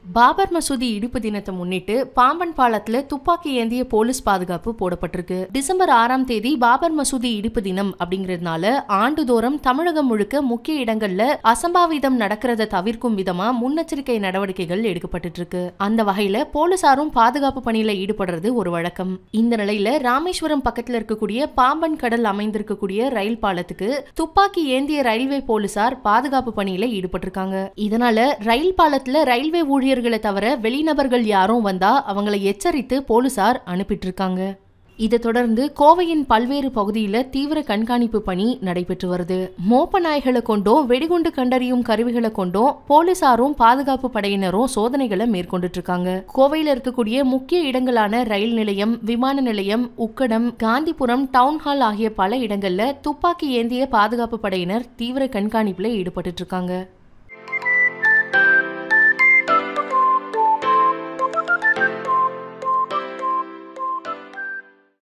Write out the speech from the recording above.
பாபர் மசூதி இடிப்பு தினத்தை முன்னிட்டு பாம்பன் பாலத்துல துப்பாக்கி ஏந்திய போலீஸ் பாதுகாப்பு போடப்பட்டிருக்கு டிசம்பர் ஆறாம் தேதி பாபர் மசூதி இடிப்பு தினம் அப்படிங்கறதுனால ஆண்டுதோறும் தமிழகம் முழுக்க முக்கிய இடங்கள்ல அசம்பாவிதம் நடக்கிறத தவிர்க்கும் விதமா முன்னெச்சரிக்கை நடவடிக்கைகள் எடுக்கப்பட்டு இருக்கு அந்த வகையில போலீசாரும் பாதுகாப்பு பணியில ஈடுபடுறது ஒரு வழக்கம் இந்த நிலையில ராமேஸ்வரம் பக்கத்துல இருக்கக்கூடிய பாம்பன் கடல் அமைந்திருக்கக்கூடிய ரயில் பாலத்துக்கு துப்பாக்கி ஏந்திய ரயில்வே போலீசார் பாதுகாப்பு பணியில ஈடுபட்டிருக்காங்க இதனால ரயில் பாலத்துல ரயில்வே ஊழியர்களை தவிர வெளிநபர்கள் யாரும் வந்தா அவங்களை எச்சரித்து போலீசார் அனுப்பிட்டு இருக்காங்க இதை தொடர்ந்து கோவையின் பல்வேறு பகுதியில் தீவிர கண்காணிப்பு பணி நடைபெற்று வருது மோப்ப நாய்களை கொண்டும் வெடிகுண்டு கண்டறியும் கருவிகளை கொண்டும் போலீசாரும் பாதுகாப்பு படையினரும் சோதனைகளை மேற்கொண்டுட்டு இருக்காங்க கோவையில் இருக்கக்கூடிய முக்கிய இடங்களான ரயில் நிலையம் விமான நிலையம் உக்கடம் காந்திபுரம் டவுன் ஹால் ஆகிய பல இடங்கள்ல துப்பாக்கி ஏந்திய பாதுகாப்பு படையினர் தீவிர கண்காணிப்புல ஈடுபட்டு இருக்காங்க